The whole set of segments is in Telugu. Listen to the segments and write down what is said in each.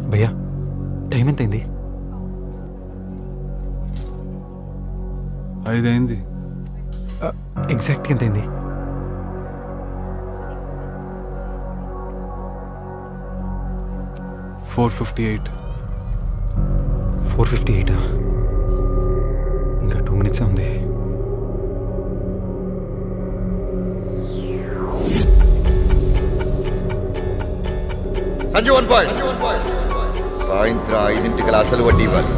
భయ్యా టైం ఎంతైంది ఐదైంది ఎగ్జాక్ట్గా ఎంతైంది four fifty eight four fifty eight ఇంకా టూ మినిట్స్ ఉంది సంజు వన్ పాయింట్ సాయంత్రం ఐదింటికి అసలు వడ్డీ ఇవ్వాలి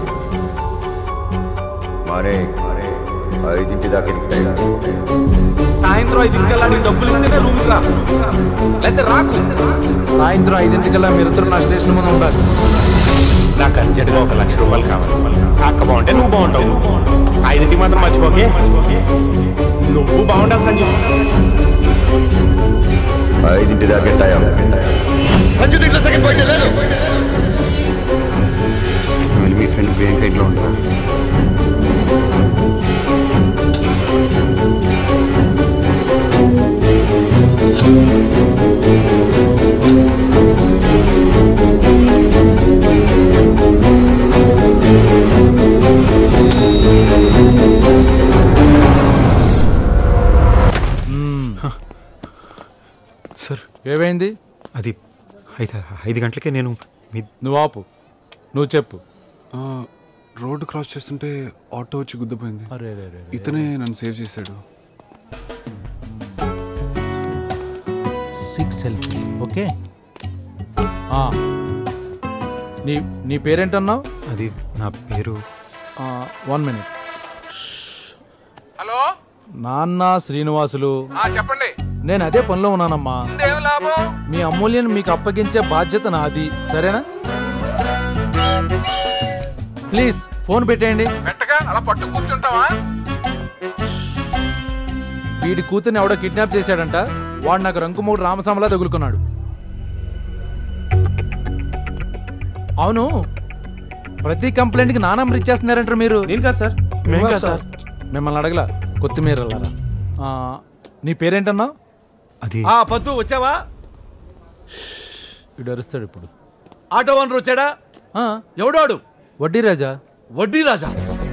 మానే ఐదింటి దాకా ఎన్నికటయ్యా సాయంత్రం ఐదింటికల్లా నీకు డబ్బులు ఇస్తేనే రూమ్ రా లేకపోతే రాకు సాయంత్రం ఐదింటికల్లా మీరిద్దరు నా స్టేషన్ ముందు ఉండాలి నాకు అర్జెంట్గా ఒక లక్ష రూపాయలు కావాలి అక్క బాగుంటే నువ్వు బాగుంటావు ఐదింటికి మాత్రం మర్చిపోకే నువ్వు బాగుంటావు సంజయ్ ఐదింటి దాకా ఎట్టాయా సంజు దీంట్లో సెకండ్ పాయింట్ లేదు వెళ్ళి మీ ఫ్రెండ్ ప్రియాంక ఇంట్లో ఉంటాను సార్ ఏమైంది అది ఐదు ఐదు గంటలకే నేను మీ నువ్వు ఆపు నువ్వు చెప్పు రోడ్డు క్రాస్ చేస్తుంటే ఆటో వచ్చి గుద్దిపోయింది అరే రే రే ఇతనే నన్ను సేవ్ చేశాడు సిక్స్ సెల్ఫీ ఓకే ఆ. నీ నీ పేరేంటన్నావు అది నా పేరు వన్ మినిట్ హలో నాన్న శ్రీనివాసులు చెప్పండి నేను అదే పనిలో ఉన్నానమ్మా ఏం లాభం మీ అమూల్యను మీకు అప్పగించే బాధ్యత నాది సరేనా ప్లీజ్ ఫోన్ పెట్టేయండి పెట్టగా అలా పట్టు కూర్చుంటావా వీడి కూతుర్ని ఎవడో కిడ్నాప్ చేశాడంట వాడు నాకు రంకుమూడు రామస్వామిలా తగులుకున్నాడు అవును ప్రతి కంప్లైంట్కి నా నంబర్ ఇచ్చేస్తున్నారంటారు మీరు నేను కాదు సార్ మేం కాదు సార్ మిమ్మల్ని అడగల కొత్తిమీర అల్లారా. ఆ, నీ పేరేంటన్నావు అది ఆ పద్దు వచ్చావా వీడు అరుస్తాడు ఇప్పుడు ఆటో వనరు వచ్చాడా ఆ, ఎవడాడు వడ్డీ రాజా వడ్డీ రాజా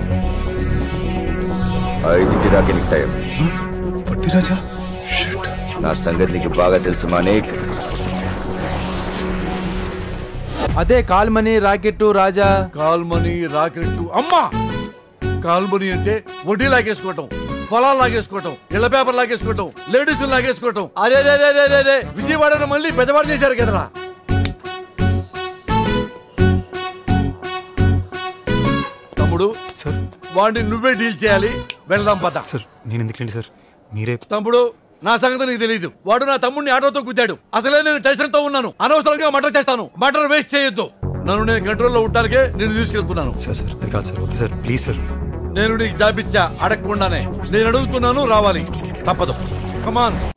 ఐదింటి దాకా ఎన్నికటయ్యా వడ్డీ రాజా నా సంగతి నీకు బాగా తెలుసు మానేక్ అదే కాల్మనీ రాకెట్టు రాజా కాల్మనీ రాకెట్ అమ్మా కాల్మనీ అంటే వడ్డీ లాగేసుకోవటం పొలాలు లాగేసుకోవటం ఇళ్ల పేపర్ లాగేసుకోవటం లేడీస్ లాగేసుకోవటం అరే రే రే రే రే రే విజయవాడను మళ్ళీ పెద్దవాడు చేశారు కదరా తమ్ముడు సార్ వాడిని నువ్వే డీల్ చేయాలి వెళ్దాం పద సార్ నేను ఎందుకులేండి సార్ మీరే తమ్ముడు నా సంగతి నీకు తెలియదు వాడు నా తమ్ముడిని ఆటోతో గుద్దాడు అసలే నేను టెన్షన్ తో ఉన్నాను అనవసరంగా మటర్ చేస్తాను మటర్ వేస్ట్ చేయొద్దు నన్ను నేను కంట్రోల్లో ఉండటానికే నేను తీసుకెళ్తున్నాను సార్ సార్ అది కాదు సార్ వద్దు సార్ ప్లీజ్ సార్ నేను నీకు జాబిచ్చా అడగకుండానే నేను అడుగుతున్నాను రావాలి తప్పదు కమాన్